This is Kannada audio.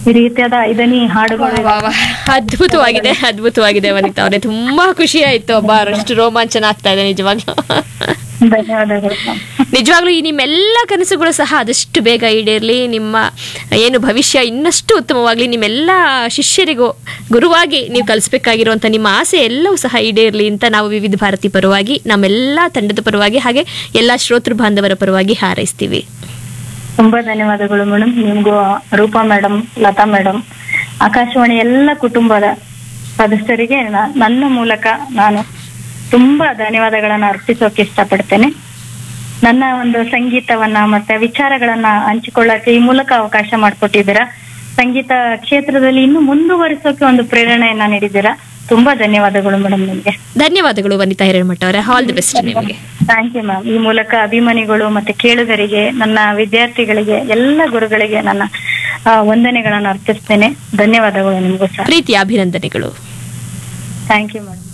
ಈ ರೀತಿಯಾದ ಐದನೇ ಹಾಡುಗಳು ವಾ, ವಾ. ಅದ್ಭುತವಾಗಿದೆ ಅದ್ಭುತವಾಗಿದೆ ವನಿತಾ ಅವರೇ ತುಂಬಾ ಖುಷಿ ಆಯ್ತು ಒಬ್ಬ ಅಷ್ಟು ರೋಮಾಂಚನ ಆಗ್ತಾ ಇದೆ ನಿಜವಾಗ್ಲೂ ಧನ್ಯವಾದಗಳು ಮ್ಯಾಮ್ ನಿಜವಾಗ್ಲೂ ಈ ನಿಮ್ಮೆಲ್ಲ ಕನಸುಗಳು ಸಹ ಆದಷ್ಟು ಬೇಗ ಈಡೇರಲಿ ನಿಮ್ಮ ಏನು ಭವಿಷ್ಯ ಇನ್ನಷ್ಟು ಉತ್ತಮವಾಗಲಿ ನಿಮ್ಮೆಲ್ಲ ಶಿಷ್ಯರಿಗೂ ಗುರುವಾಗಿ ನೀವು ಕಲಿಸ್ಬೇಕಾಗಿರುವಂಥ ನಿಮ್ಮ ಆಸೆ ಎಲ್ಲವೂ ಸಹ ಈಡೇರಲಿ ಅಂತ ನಾವು ವಿವಿಧ ಭಾರತಿ ಪರವಾಗಿ ನಮ್ಮೆಲ್ಲ ತಂಡದ ಪರವಾಗಿ ಹಾಗೆ ಎಲ್ಲ ಶ್ರೋತೃ ಬಾಂಧವರ ಪರವಾಗಿ ಹಾರೈಸ್ತೀವಿ ತುಂಬಾ ಧನ್ಯವಾದಗಳು ಮೇಡಮ್ ನಿಮ್ಗೂ ರೂಪಾ ಮೇಡಮ್ ಲತಾ ಮೇಡಮ್ ಆಕಾಶವಾಣಿ ಎಲ್ಲ ಕುಟುಂಬದ ಸದಸ್ಯರಿಗೆ ನ- ನನ್ನ ಮೂಲಕ ನಾನು ತುಂಬಾ ಧನ್ಯವಾದಗಳನ್ನ ಅರ್ಪಿಸೋಕೆ ಇಷ್ಟಪಡ್ತೇನೆ ನನ್ನ ಒಂದು ಸಂಗೀತವನ್ನ ಮತ್ತೆ ವಿಚಾರಗಳನ್ನ ಹಂಚಿಕೊಳ್ಳಕ್ಕೆ ಈ ಮೂಲಕ ಅವಕಾಶ ಮಾಡಿಕೊಟ್ಟಿದ್ದೀರಾ ಸಂಗೀತ ಕ್ಷೇತ್ರದಲ್ಲಿ ಇನ್ನೂ ಮುಂದುವರಿಸೋಕೆ ಒಂದು ಪ್ರೇರಣೆಯನ್ನ ನೀಡಿದ್ದೀರಾ ತುಂಬಾ ಧನ್ಯವಾದಗಳು ಮೇಡಮ್ ನಿಮ್ಗೆ ಧನ್ಯವಾದಗಳು ವನಿತಾ ಹಿರೇಮಠ ಅವರೇ ಆಲ್ ದಿ ಬೆಸ್ಟ್ ನಿಮಗೆ ಥ್ಯಾಂಕ್ ಯು ಮ್ಯಾಮ್ ಈ ಮೂಲಕ ಅಭಿಮಾನಿಗಳು ಮತ್ತೆ ಕೇಳುಗರಿಗೆ ನನ್ನ ವಿದ್ಯಾರ್ಥಿಗಳಿಗೆ ಎಲ್ಲ ಗುರುಗಳಿಗೆ ನನ್ನ ಆ, ವಂದನೆಗಳನ್ನ ಅರ್ಪಿಸ್ತೇನೆ ಧನ್ಯವಾದಗಳು ನಿಮಗೂ ಸಹ ಪ್ರೀತಿಯ ಅಭಿನಂದನೆಗಳು ಥ್ಯಾಂಕ್ ಯು ಮೇಡಮ್